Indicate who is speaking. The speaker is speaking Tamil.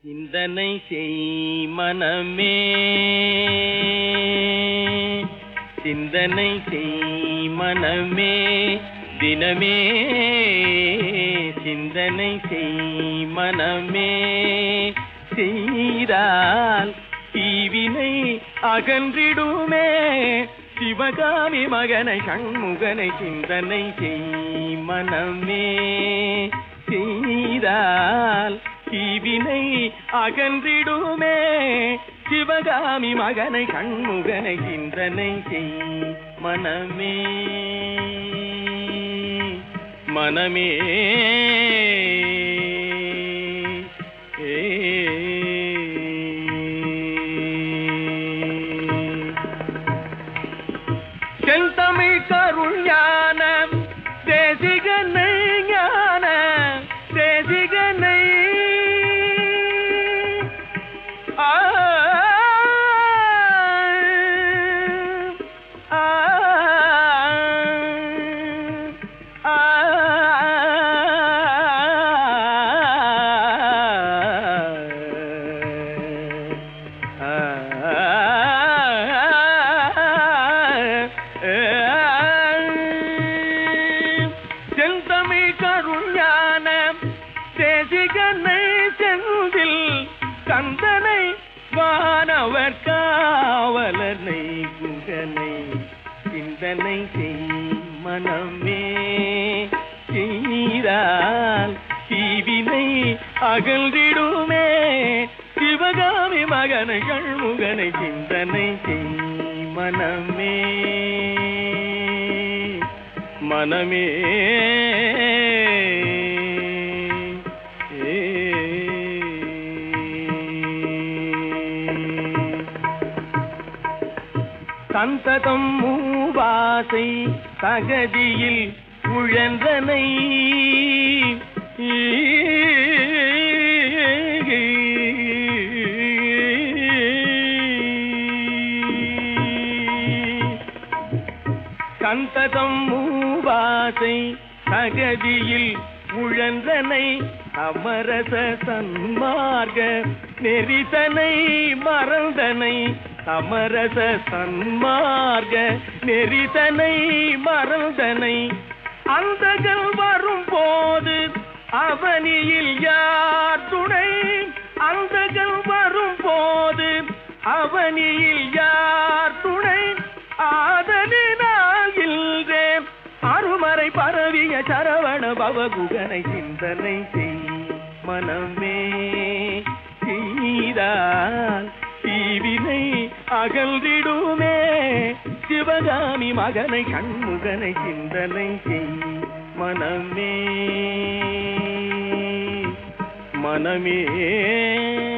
Speaker 1: சிந்தனை செய் மனமே சிந்தனை செய் மனமே தினமே சிந்தனை செய் மனமே செய்தால் தீவினை அகன்றிடுமே சிவகாமி மகனை சண்முகனை சிந்தனை செய் மனமே செய்தால் தீவினை அகன்றிடுமே சிவகாமி மகனை கண்முகனை சிந்தனை செய் மனமே மனமே செந்தமிழ் கருள் ஞான தேசிகனை ஞான தேசிகனை ஆ ஆ ஆ செந்தமிழ் கருஞான தேசிகனை செந்தில் கந்தனை வானவர் காவலனை குகனை சிந்தனை செய் மனமே செய்தால் தீவினை அகன்றிடுமே சிவகாமி மகனை கண்முகனை சிந்தனை செய் மனமே மனமே சந்ததம் மூவாசை தகதியில் உழன்றனை சந்ததம் மூவாசை தகதியில் உழன்றனை அமரச சன்மார்க நெறிதனை மறந்தனை அமரச சன்மார்க நெறிதனை மறந்தனை அந்தகள் வரும் போது அவனியில் யார் துணை அந்தகள் வரும் போது அவனியில் யார் துணை ஆதலினால் இல்றே அருமறை பரவிய சரவண பவகுகனை சிந்தனை செய் மனமே செய்தால் தீவினை அகன்றிடுமே சிவகாமி மகனை கண்முகனை சிந்தனை செய் மனமே மனமே